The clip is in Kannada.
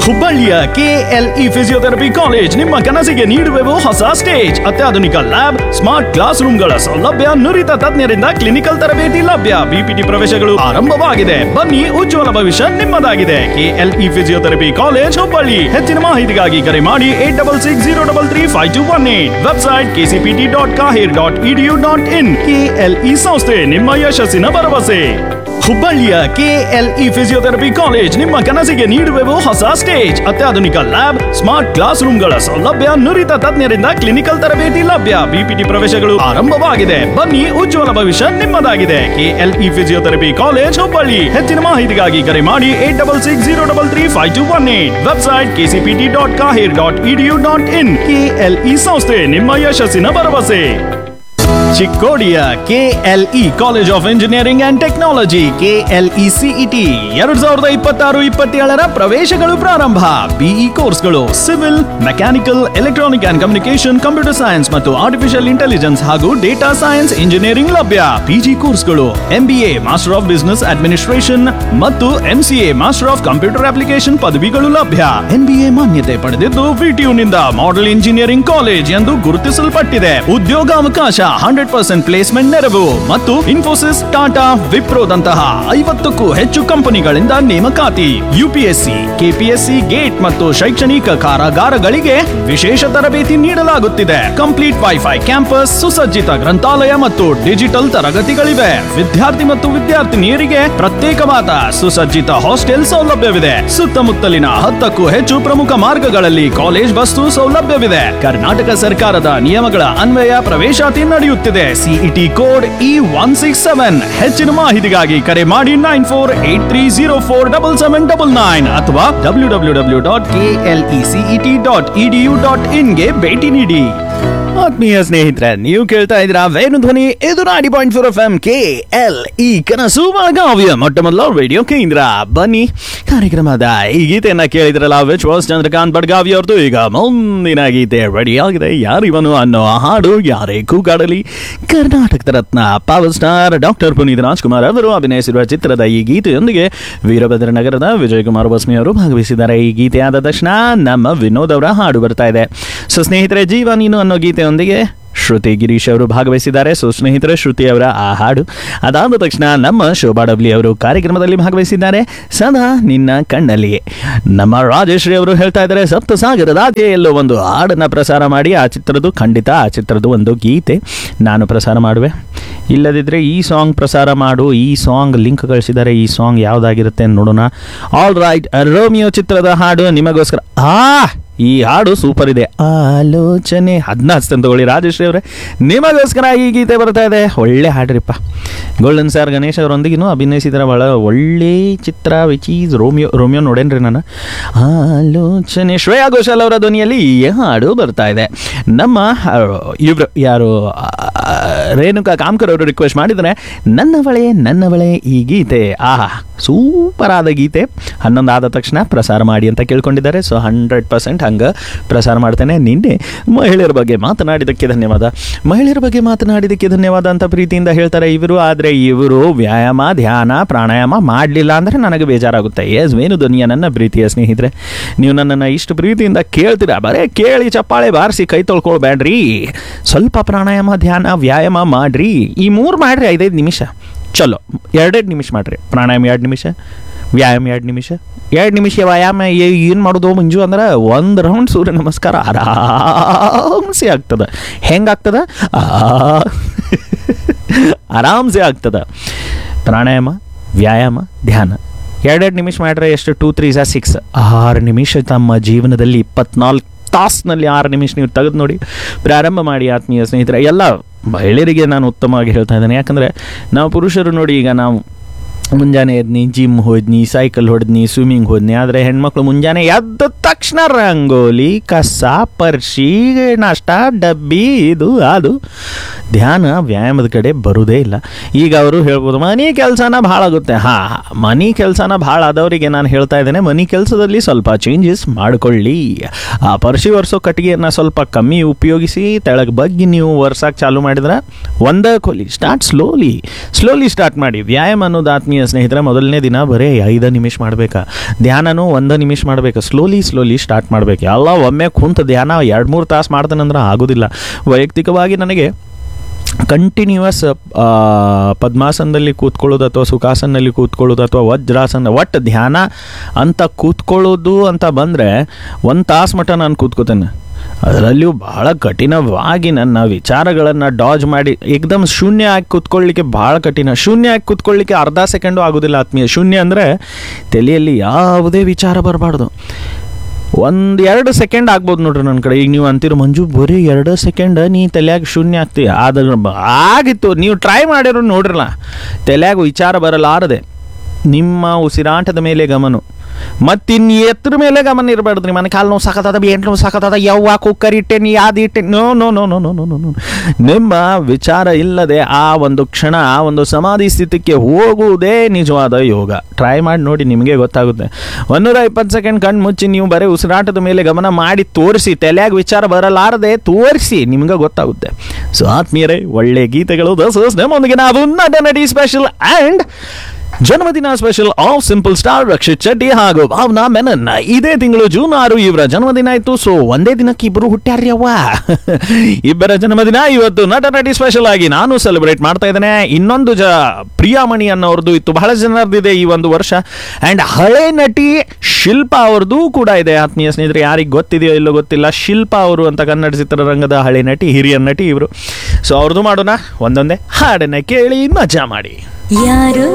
ಹುಬ್ಬಳ್ಳಿಯ ಕೆಎಲ್ಇ ಫಿಸಿಯೋಥೆರಪಿ ಕಾಲೇಜ್ ನಿಮ್ಮ ಕನಸಿಗೆ ನೀಡುವೆವು ಹೊಸ ಸ್ಟೇಜ್ ಅತ್ಯಾಧುನಿಕ ಲ್ಯಾಬ್ ಸ್ಮಾರ್ಟ್ ಕ್ಲಾಸ್ ರೂಮ್ಗಳ ಸೌಲಭ್ಯ ನುರಿತ ತಜ್ಞರಿಂದ ಕ್ಲಿನಿಕಲ್ ತರಬೇತಿ ಲಭ್ಯ ಬಿಪಿಟಿ ಪ್ರವೇಶಗಳು ಆರಂಭವಾಗಿದೆ ಬನ್ನಿ ಉಜ್ವಲ ಭವಿಷ್ಯ ನಿಮ್ಮದಾಗಿದೆ ಕೆಎಲ್ಇ ಫಿಸಿಯೋಥೆರಪಿ ಕಾಲೇಜ್ ಹುಬ್ಬಳ್ಳಿ ಹೆಚ್ಚಿನ ಮಾಹಿತಿಗಾಗಿ ಕರೆ ಮಾಡಿ eight double six zero double three five two one eight website KCPT dot kaher dot edu dot in KLE ಸಂಸ್ಥೆ ನಿಮ್ಮ ಯಶಸ್ಸಿನ ಭರವಸೆ ಹುಬ್ಬಳ್ಳಿಯ ಕೆಎಲ್ಇ ಫಿಸಿಯೋಥೆರಪಿ ಕಾಲೇಜ್ ನಿಮ್ಮ ಕನಸಿಗೆ ನೀಡುವೆವು ಹೊಸ ಸ್ಟೇಜ್ ಅತ್ಯಾಧುನಿಕ ಲ್ಯಾಬ್ ಸ್ಮಾರ್ಟ್ ಕ್ಲಾಸ್ ರೂಮ್ಗಳ ಸೌಲಭ್ಯ ನುರಿತ ತಜ್ಞರಿಂದ ಕ್ಲಿನಿಕಲ್ ತರಬೇತಿ ಲಭ್ಯ ಬಿಪಿಟಿ ಪ್ರವೇಶಗಳು ಆರಂಭವಾಗಿದೆ ಬನ್ನಿ ಉಜ್ವಲ ಭವಿಷ್ಯ ನಿಮ್ಮದಾಗಿದೆ ಕೆಎಲ್ಇ ಫಿಸಿಯೋಥೆರಪಿ ಕಾಲೇಜ್ ಹುಬ್ಬಳ್ಳಿ ಹೆಚ್ಚಿನ ಮಾಹಿತಿಗಾಗಿ ಕರೆ ಮಾಡಿ eight double six zero double three five two one eight website KCPT dot kaher dot edu dot in KLE ಸಂಸ್ಥೆ ನಿಮ್ಮ ಯಶಸ್ಸಿನ ಭರವಸೆ ಚಿಕ್ಕೋಡಿಯ KLE college of engineering and technology KLE CET ಎರಡ್ ಸಾವಿರದ ಇಪ್ಪತ್ತಾರು ಇಪ್ಪತ್ತೇಳರ ಪ್ರವೇಶಗಳು ಪ್ರಾರಂಭ ಬಿಇ ಕೋರ್ಸ್ಗಳು civil mechanical electronic and communication computer science ಮತ್ತು ಆರ್ಟಿಫಿಷಿಯಲ್ ಇಂಟೆಲಿಜೆನ್ಸ್ ಹಾಗೂ ಡೇಟಾ ಸೈನ್ಸ್ ಇಂಜಿನಿಯರಿಂಗ್ ಲಭ್ಯ ಪಿಜಿ ಕೋರ್ಸ್ಗಳು MBA master of business administration ಮತ್ತು MCA master of computer application ಪದವಿಗಳು ಲಭ್ಯ ಎನ್ಬಿಎ ಮಾನ್ಯತೆ ಪಡೆದಿದ್ದು ವಿಟಿಯುನಿಂದ ಮಾಡೆಲ್ ಇಂಜಿನಿಯರಿಂಗ್ ಕಾಲೇಜ್ ಎಂದು ಗುರುತಿಸಲ್ಪಟ್ಟಿದೆ ಉದ್ಯೋಗಾವಕಾಶ ಹಂಡ್ರೆಡ್ ಪರ್ಸೆಂಟ್ ಪ್ಲೇಸ್ಮೆಂಟ್ ನೆರವು ಮತ್ತು ಇನ್ಫೋಸಿಸ್ ಟಾಟಾ ವಿಪ್ರೋದಂತಹ ಐವತ್ತಕ್ಕೂ ಹೆಚ್ಚು ಕಂಪನಿಗಳಿಂದ ನೇಮಕಾತಿ ಯುಪಿಎಸ್ಸಿ ಕೆಪಿಎಸ್ಸಿ ಗೇಟ್ ಮತ್ತು ಶೈಕ್ಷಣಿಕ ಕಾರಾಗಾರಗಳಿಗೆ ವಿಶೇಷ ತರಬೇತಿ ನೀಡಲಾಗುತ್ತಿದೆ ಕಂಪ್ಲೀಟ್ ವೈಫೈ ಕ್ಯಾಂಪಸ್ ಸುಸಜ್ಜಿತ ಗ್ರಂಥಾಲಯ ಮತ್ತು ಡಿಜಿಟಲ್ ತರಗತಿಗಳಿವೆ ವಿದ್ಯಾರ್ಥಿ ಮತ್ತು ವಿದ್ಯಾರ್ಥಿನಿಯರಿಗೆ ಪ್ರತ್ಯೇಕವಾದ ಸುಸಜ್ಜಿತ ಹಾಸ್ಟೆಲ್ ಸೌಲಭ್ಯವಿದೆ ಸುತ್ತಮುತ್ತಲಿನ ಹತ್ತಕ್ಕೂ ಹೆಚ್ಚು ಪ್ರಮುಖ ಮಾರ್ಗಗಳಲ್ಲಿ ಕಾಲೇಜ್ ಬಸ್ಸು ಸೌಲಭ್ಯವಿದೆ ಕರ್ನಾಟಕ ಸರ್ಕಾರದ ನಿಯಮಗಳ ಅನ್ವಯ ಪ್ರವೇಶಾತಿ ನಡೆಯುತ್ತಿದೆ CET code E one six seven ಹೆಚ್ಚಿನ ಮಾಹಿತಿಗಾಗಿ ಕರೆ ಮಾಡಿ nine four eight three zero four double seven double nine ಅಥವಾ W W W dot K L E CET dot edu dot ಇನ್ಗೆ ಭೇಟಿ ನೀಡಿ ಆತ್ಮೀಯ ಸ್ನೇಹಿತರೆ ನೀವು ಕೇಳ್ತಾ ಇದ್ದೀರಾ ವೇಣು ಧ್ವನಿ ಇದು ninety point four F M K L E ಕನಸು ಬೆಳಗಾವಿಯ ಮೊಟ್ಟ ಮೊದಲ ರೇಡಿಯೋ ಕೇಂದ್ರ ಬನ್ನಿ ಕಾರ್ಯಕ್ರಮದ ಈ ಗೀತೆಯನ್ನ ಕೇಳಿದ್ರಲ್ಲ ವಿಚ್ ವಾಸ್ ಚಂದ್ರಕಾಂತ್ ಬಡ್ಗಾವಿ ಅವ್ರದ್ದು ಈಗ ಮುಂದಿನ ಗೀತೆ ರೆಡಿ ಆಗಿದೆ ಯಾರಿವನು ಅನ್ನೋ ಹಾಡು ಯಾರೇ ಕೂಗಾಡಲಿ ಕರ್ನಾಟಕದ ರತ್ನ power star doctor Puneeth Rajkumar ಅವರು ಅಭಿನಯಿಸಿರುವ ಚಿತ್ರದ ಈ ಗೀತೆಯೊಂದಿಗೆ ವೀರಭದ್ರ ನಗರದ ವಿಜಯಕುಮಾರ್ ಬಸ್ಮಿ ಅವರು ಭಾಗವಹಿಸಿದ್ದಾರೆ ಈ ಗೀತೆ ಆದ ತಕ್ಷಣ ನಮ್ಮ ವಿನೋದ್ ಅವರ ಹಾಡು ಬರ್ತಾ ಇದೆ ಸೊ ಸ್ನೇಹಿತರೆ ಜೀವ ನೀನು ಅನ್ನೋ ಗೀತೆಯೊಂದಿಗೆ ಶ್ರುತಿ ಗಿರೀಶ್ ಅವರು ಭಾಗವಹಿಸಿದ್ದಾರೆ ಸೊ ಸ್ನೇಹಿತರೆ ಶ್ರುತಿ ಅವರ ಆ ಹಾಡು ಅದಾದ ತಕ್ಷಣ ನಮ್ಮ ಶೋಭಾ ಡಬ್ಲಿ ಅವರು ಕಾರ್ಯಕ್ರಮದಲ್ಲಿ ಭಾಗವಹಿಸಿದ್ದಾರೆ ಸದಾ ನಿನ್ನ ಕಣ್ಣಲ್ಲಿಯೇ ನಮ್ಮ ರಾಜೇಶ್ರೀ ಅವರು ಹೇಳ್ತಾ ಇದ್ದಾರೆ ಸಪ್ತಸಾಗರದ ಎಲ್ಲೋ ಒಂದು ಹಾಡನ್ನು ಪ್ರಸಾರ ಮಾಡಿ ಆ ಚಿತ್ರದ್ದು ಖಂಡಿತ ಆ ಚಿತ್ರದ ಒಂದು ಗೀತೆ ನಾನು ಪ್ರಸಾರ ಮಾಡುವೆ ಇಲ್ಲದಿದ್ದರೆ ಈ ಸಾಂಗ್ ಪ್ರಸಾರ ಮಾಡು ಈ ಸಾಂಗ್ ಲಿಂಕ್ ಕಳಿಸಿದ್ದಾರೆ ಈ ಸಾಂಗ್ ಯಾವುದಾಗಿರುತ್ತೆ ನೋಡೋಣ ಆಲ್ ರೈಟ್ ರೋಮಿಯೋ ಚಿತ್ರದ ಹಾಡು ನಿಮಗೋಸ್ಕರ ಆ ಈ ಹಾಡು ಸೂಪರ್ ಇದೆ ಆಲೋಚನೆ ಅದನ್ನ ಹಚ್ತೇನೆ ತಗೊಳ್ಳಿ ರಾಜೇಶ್ರೀ ಅವರೇ ನಿಮಗೋಸ್ಕರ ಈ ಗೀತೆ ಬರ್ತಾ ಇದೆ ಒಳ್ಳೆ ಹಾಡ್ರಿಪ್ಪ ಗೋಲ್ಡನ್ ಸ್ಟಾರ್ ಗಣೇಶ್ ಅವರೊಂದಿಗೂ ಅಭಿನಯಿಸಿದರೆ ಭಾಳ ಒಳ್ಳೆ ಚಿತ್ರ ವಿಚ್ ಈಸ್ ರೋಮಿಯೋ ರೋಮಿಯೋ ನೋಡೇನ್ರಿ ನಾನು ಆಲೋಚನೆ ಶ್ರೇಯಾ ಘೋಷಾಲ್ ಅವರ ಧ್ವನಿಯಲ್ಲಿ ಈ ಹಾಡು ಬರ್ತಾ ಇದೆ ನಮ್ಮ ಇವರು ಯಾರು ಆ, ರೇಣುಕಾ ಕಾಮ್ಕರ್ ಅವರು ರಿಕ್ವೆಸ್ಟ್ ಮಾಡಿದರೆ ನನ್ನವಳೆ ನನ್ನವಳೆ ಈ ಗೀತೆ ಆಹಾ ಸೂಪರ್ ಆದ ಗೀತೆ ಹನ್ನೊಂದು ಆದ ತಕ್ಷಣ ಪ್ರಸಾರ ಮಾಡಿ ಅಂತ ಕೇಳ್ಕೊಂಡಿದ್ದಾರೆ ಸೊ ಹಂಡ್ರೆಡ್ ಪರ್ಸೆಂಟ್ ಹಂಗೆ ಪ್ರಸಾರ ಮಾಡ್ತೇನೆ ನಿನ್ನೆ ಮಹಿಳೆಯರ ಬಗ್ಗೆ ಮಾತನಾಡಿದ್ದಕ್ಕೆ ಧನ್ಯವಾದ ಮಹಿಳೆಯರ ಬಗ್ಗೆ ಮಾತನಾಡಿದ್ದಕ್ಕೆ ಧನ್ಯವಾದ ಅಂತ ಪ್ರೀತಿಯಿಂದ ಹೇಳ್ತಾರೆ ಇವರು ಆದರೆ ಇವರು ವ್ಯಾಯಾಮ ಧ್ಯಾನ ಪ್ರಾಣಾಯಾಮ ಮಾಡಲಿಲ್ಲ ಅಂದರೆ ನನಗೆ ಬೇಜಾರಾಗುತ್ತೆ ಎಸ್ ವೇಣು ಧ್ವನಿಯ ನನ್ನ ಪ್ರೀತಿಯ ಸ್ನೇಹಿತರೆ ನೀವು ನನ್ನನ್ನು ಇಷ್ಟು ಪ್ರೀತಿಯಿಂದ ಕೇಳ್ತೀರಾ ಬರೇ ಕೇಳಿ ಚಪ್ಪಾಳೆ ಬಾರಿಸಿ ಕೈ ತೊಳ್ಕೊಳ್ಬೇಡ್ರಿ ಸ್ವಲ್ಪ ಪ್ರಾಣಾಯಾಮ ಧ್ಯಾನ ವ್ಯಾಯಾಮ ಮಾಡ್ರಿ ಈ ಮೂರು ಮಾಡ್ರಿ ಐದೈದು ನಿಮಿಷ ಚಲೋ ಎರಡೆರಡು ನಿಮಿಷ ಮಾಡ್ರಿ ಪ್ರಾಣಾಯಾಮ ಎರಡು ನಿಮಿಷ ವ್ಯಾಯಾಮ ಎರಡು ನಿಮಿಷ ಎರಡು ನಿಮಿಷ ವ್ಯಾಯಾಮ ಏನು ಮಾಡೋದು ಮಂಜು ಅಂದ್ರೆ ಒಂದು ರೌಂಡ್ ಸೂರ್ಯ ನಮಸ್ಕಾರ ಆರಾಮ್ಸೆ ಆಗ್ತದೆ ಹೆಂಗಾಗ್ತದೆ ಆ ಆರಾಮ್ಸೆ ಆಗ್ತದೆ ಪ್ರಾಣಾಯಾಮ ವ್ಯಾಯಾಮ ಧ್ಯಾನ ಎರಡೆರಡು ನಿಮಿಷ ಮಾಡ್ರೆ ಎಷ್ಟು ಟೂ ತ್ರೀ ಝಾ ಸಿಕ್ಸ್ ಆರು ನಿಮಿಷ ತಮ್ಮ ಜೀವನದಲ್ಲಿ ಇಪ್ಪತ್ನಾಲ್ಕು ತಾಸಿನಲ್ಲಿ ಆರು ನಿಮಿಷ ನೀವು ತೆಗೆದು ನೋಡಿ ಪ್ರಾರಂಭ ಮಾಡಿ ಆತ್ಮೀಯ ಸ್ನೇಹಿತರೆ ಎಲ್ಲ ಮಹಿಳೆಯರಿಗೆ ನಾನು ಉತ್ತಮವಾಗಿ ಹೇಳ್ತಾ ಇದ್ದೇನೆ ಯಾಕಂದರೆ ನಾವು ಪುರುಷರು ನೋಡಿ ಈಗ ನಾವು ಮುಂಜಾನೆ ಎದ್ನಿ ಜಿಮ್ ಹೋದ್ನಿ ಸೈಕಲ್ ಹೊಡೆದ್ನಿ ಸ್ವಿಮ್ಮಿಂಗ್ ಹೋದ್ನಿ ಆದರೆ ಹೆಣ್ಮಕ್ಳು ಮುಂಜಾನೆ ಎದ್ದ ತಕ್ಷಣ ರಂಗೋಲಿ ಕಸ ಪರ್ಶಿ ನಾಷ್ಟ ಡಬ್ಬಿ ಇದು ಅದು ಧ್ಯಾನ ವ್ಯಾಯಾಮದ ಕಡೆ ಬರುವುದೇ ಇಲ್ಲ ಈಗ ಅವರು ಹೇಳ್ಬೋದು ಮನೆ ಕೆಲಸನ ಭಾಳ ಆಗುತ್ತೆ ಹಾಂ ಮನೆ ಕೆಲಸನ ಭಾಳ ಆದವರಿಗೆ ನಾನು ಹೇಳ್ತಾ ಇದ್ದೇನೆ ಮನೆ ಕೆಲಸದಲ್ಲಿ ಸ್ವಲ್ಪ ಚೇಂಜಸ್ ಮಾಡಿಕೊಳ್ಳಿ ಆ ಪರ್ಶಿ ಒರೆಸೋ ಕಟ್ಟಿಗೆಯನ್ನು ಸ್ವಲ್ಪ ಕಮ್ಮಿ ಉಪಯೋಗಿಸಿ ತೆಳಗೆ ಬಗ್ಗಿ ನೀವು ಒರ್ಸಕ್ಕೆ ಚಾಲು ಮಾಡಿದ್ರೆ ಒಂದೇ ಕೊಲಿ ಸ್ಟಾರ್ಟ್ ಸ್ಲೋಲಿ ಸ್ಲೋಲಿ ಸ್ಟಾರ್ಟ್ ಮಾಡಿ ವ್ಯಾಯಾಮ ಅನ್ನೋದು ಆತ್ಮೀಯ ಆತ್ಮೀಯ ಸ್ನೇಹಿತರೆ ಮೊದಲನೇ ದಿನ ಬರೀ ಐದು ನಿಮಿಷ ಮಾಡ್ಬೇಕಾ ಧ್ಯಾನನೂ ಒಂದು ನಿಮಿಷ ಮಾಡ್ಬೇಕು ಸ್ಲೋಲಿ ಸ್ಲೋಲಿ ಸ್ಟಾರ್ಟ್ ಮಾಡ್ಬೇಕು ಎಲ್ಲ ಒಮ್ಮೆ ಕುಂತ ಧ್ಯಾನ ಎರಡು ಮೂರು ತಾಸು ಮಾಡ್ತಾನಂದ್ರೆ ಆಗೋದಿಲ್ಲ ವೈಯಕ್ತಿಕವಾಗಿ ನನಗೆ ಕಂಟಿನ್ಯೂಯಸ್ ಪದ್ಮಾಸನದಲ್ಲಿ ಕೂತ್ಕೊಳ್ಳೋದು ಅಥವಾ ಸುಖಾಸನಲ್ಲಿ ಕೂತ್ಕೊಳ್ಳೋದು ಅಥವಾ ವಜ್ರಾಸನ ಒಟ್ಟು ಧ್ಯಾನ ಅಂತ ಕೂತ್ಕೊಳ್ಳೋದು ಅಂತ ಬಂದರೆ ಒಂದು ತಾಸು ಮಟ್ಟ ನಾನು ಕೂತ್ಕೋತೇನೆ ಅದರಲ್ಲಿಯೂ ಬಹಳ ಕಠಿಣವಾಗಿ ನನ್ನ ವಿಚಾರಗಳನ್ನು ಡಾಜ್ ಮಾಡಿ ಏಕದಮ್ ಶೂನ್ಯ ಆಗಿ ಕೂತ್ಕೊಳ್ಳಿಕ್ಕೆ ಭಾಳ ಕಠಿಣ ಶೂನ್ಯ ಆಗಿ ಕೂತ್ಕೊಳ್ಳಿಕ್ಕೆ ಅರ್ಧ ಸೆಕೆಂಡು ಆಗೋದಿಲ್ಲ ಆತ್ಮೀಯ ಶೂನ್ಯ ಅಂದರೆ ತಲೆಯಲ್ಲಿ ಯಾವುದೇ ವಿಚಾರ ಬರಬಾರ್ದು ಒಂದು ಎರಡು ಸೆಕೆಂಡ್ ಆಗ್ಬೋದು ನೋಡ್ರಿ ನನ್ನ ಕಡೆ ಈಗ ನೀವು ಅಂತೀರ ಮಂಜು ಬರೀ ಎರಡು ಸೆಕೆಂಡ್ ನೀ ತಲೆಯಾಗ ಶೂನ್ಯ ಆಗ್ತೀಯ ಆದ್ರೆ ಬ- ಆಗಿತ್ತು ನೀವು ಟ್ರೈ ಮಾಡಿರೋ ನೋಡ್ರಲ್ಲ ತಲೆಯಾಗ ವಿಚಾರ ಬರಲಾರದೆ ನಿಮ್ಮ ಉಸಿರಾಟದ ಮೇಲೆ ಗಮನ ಮತ್ತಿನ್ ಎತ್ತರ ಮೇಲೆ ಗಮನ ಇರಬಾರ್ದು ಮನೆ ಕಾಲು ನೋವು ಸಾಕತ್ತದ ಎಂಟು ನೋವು ಸಾಕತ್ತದ ಯವ್ವ ಕುಕ್ಕರ್ ಇಟ್ಟೆ ನೀ ಅದು ಇಟ್ಟೆ no no no no no no no no ನಿಮ್ಮ ವಿಚಾರ ಇಲ್ಲದೆ ಆ ಒಂದು ಕ್ಷಣ ಆ ಒಂದು ಸಮಾಧಿ ಸ್ಥಿತಿಗೆ ಹೋಗುವುದೇ ನಿಜವಾದ ಯೋಗ ಟ್ರೈ ಮಾಡಿ ನೋಡಿ ನಿಮಗೆ ಗೊತ್ತಾಗುತ್ತೆ ಒಂದೂರ ಇಪ್ಪತ್ತು ಸೆಕೆಂಡ್ ಕಣ್ಣು ಮುಚ್ಚಿ ನೀವು ಬರೀ ಉಸಿರಾಟದ ಮೇಲೆ ಗಮನ ಮಾಡಿ ತೋರಿಸಿ ತಲೆಯಾಗ ವಿಚಾರ ಬರಲಾರದೆ ತೋರಿಸಿ ನಿಮ್ಗೆ ಗೊತ್ತಾಗುತ್ತೆ ಸೊ ಆತ್ಮೀಯರೇ ಒಳ್ಳೆ ಗೀತೆಗಳು ದಸ್ ನಮ್ಮೊಂದಿಗೆ ನಾವು ನಟ ನಟಿ ಸ್ಪೆಷಲ್ ಆ್ಯಂಡ್ ಜನ್ಮದಿನ special of simple star Rakshit Shetty ಹಾಗೂ ಭಾವನಾ ಮೆನನ್ ಇದೇ ತಿಂಗಳು ಜೂನ್ ಆರು ಇವರ ಜನ್ಮದಿನ ಆಯ್ತು ಸೊ ಒಂದೇ ದಿನಕ್ಕೆ ಇಬ್ಬರು ಹುಟ್ಟ್ಯಾರ್ರಿ ಅವ್ವ ಇಬ್ಬರ ಜನ್ಮದಿನ ಇವತ್ತು ನಟ ನಟಿ ಸ್ಪೆಷಲ್ ಆಗಿ ನಾನು ಸೆಲೆಬ್ರೇಟ್ ಮಾಡ್ತಾ ಇದ್ದೇನೆ ಇನ್ನೊಂದು ಜ ಪ್ರಿಯಾಮಣಿ ಅನ್ನೋರ್ದು ಇತ್ತು ಬಹಳ ಜನರದಿದೆ ಈ ಒಂದು ವರ್ಷ ಆ್ಯಂಡ್ ಹಳೆ ನಟಿ ಶಿಲ್ಪಾ ಅವ್ರದ್ದು ಕೂಡ ಇದೆ ಆತ್ಮೀಯ ಸ್ನೇಹಿತರೆ ಯಾರಿಗೆ ಗೊತ್ತಿದೆಯೋ ಇಲ್ಲೋ ಗೊತ್ತಿಲ್ಲ ಶಿಲ್ಪಾ ಅವರು ಅಂತ ಕನ್ನಡ ಚಿತ್ರರಂಗದ ಹಳೆ ನಟಿ ಹಿರಿಯ ನಟಿ ಇವರು ಸೊ ಅವ್ರದ್ದು ಮಾಡೋಣ ಒಂದೊಂದೇ ಹಾಡನ್ನ ಕೇಳಿ ಮಜಾ ಮಾಡಿ ಯಾರೋ